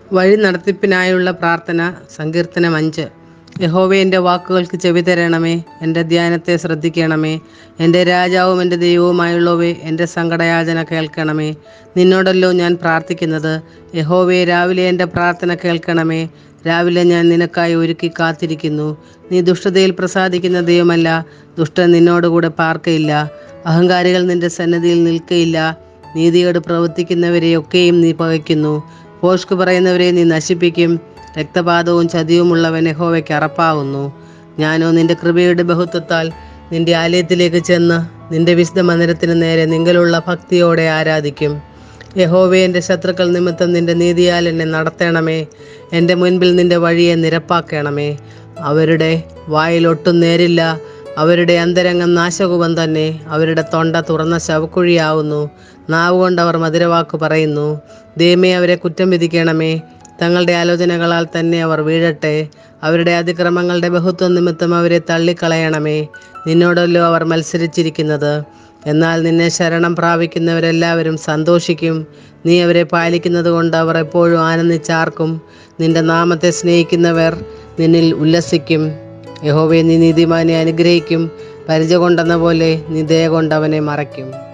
വഴി നടത്തിപ്പിനായുള്ള പ്രാർത്ഥന സങ്കീർത്തനം അഞ്ച് യഹോവേ എൻ്റെ വാക്കുകൾക്ക് ചെവി തരണമേ എൻ്റെ ധ്യാനത്തെ ശ്രദ്ധിക്കണമേ എൻ്റെ രാജാവും എൻ്റെ ദൈവവുമായുള്ളവേ എൻ്റെ സങ്കടയാചന കേൾക്കണമേ നിന്നോടല്ലോ ഞാൻ പ്രാർത്ഥിക്കുന്നത് യഹോവേ രാവിലെ എൻ്റെ പ്രാർത്ഥന കേൾക്കണമേ രാവിലെ ഞാൻ നിനക്കായി ഒരുക്കി കാത്തിരിക്കുന്നു നീ ദുഷ്ടതയിൽ പ്രസാദിക്കുന്ന ദൈവമല്ല ദുഷ്ടൻ നിന്നോടുകൂടെ പാർക്കയില്ല അഹങ്കാരികൾ നിന്റെ സന്നദ്ധിയിൽ നിൽക്കയില്ല നീതിയോട് പ്രവർത്തിക്കുന്നവരെയൊക്കെയും നീ പകയ്ക്കുന്നു പോഷ്ക് പറയുന്നവരെ നീ നശിപ്പിക്കും രക്തപാതവും ചതിയുമുള്ളവൻ യഹോവയ്ക്ക് അറപ്പാകുന്നു ഞാനോ നിന്റെ കൃപയുടെ ബഹുത്വത്താൽ നിന്റെ ആലയത്തിലേക്ക് ചെന്ന് നിന്റെ വിശുദ്ധ മന്ദിരത്തിന് നേരെ നിങ്ങളുള്ള ഭക്തിയോടെ ആരാധിക്കും യഹോവേ എൻ്റെ ശത്രുക്കൾ നിമിത്തം നിന്റെ നീതിയാൽ എന്നെ നടത്തണമേ എൻ്റെ മുൻപിൽ നിന്റെ വഴിയെ നിരപ്പാക്കണമേ അവരുടെ വായിലൊട്ടും നേരില്ല അവരുടെ അന്തരംഗം നാശകുപം തന്നെ അവരുടെ തൊണ്ട തുറന്ന ശവക്കുഴിയാവുന്നു നാവ് കൊണ്ട് അവർ മധുരവാക്ക് പറയുന്നു ദൈവമേ അവരെ കുറ്റം വിധിക്കണമേ തങ്ങളുടെ ആലോചനകളാൽ തന്നെ അവർ വീഴട്ടെ അവരുടെ അതിക്രമങ്ങളുടെ ബഹുത്വം നിമിത്തം അവരെ തള്ളിക്കളയണമേ നിന്നോടല്ലോ അവർ മത്സരിച്ചിരിക്കുന്നത് എന്നാൽ നിന്നെ ശരണം പ്രാപിക്കുന്നവരെല്ലാവരും സന്തോഷിക്കും നീ അവരെ പാലിക്കുന്നത് കൊണ്ട് അവർ എപ്പോഴും ആനന്ദിച്ചാർക്കും നിന്റെ നാമത്തെ സ്നേഹിക്കുന്നവർ നിന്നിൽ ഉല്ലസിക്കും യഹോവയെ നീ നീതിമാനെ അനുഗ്രഹിക്കും പരിച കൊണ്ടെന്ന പോലെ നീ ദയ കൊണ്ട് അവനെ മറയ്ക്കും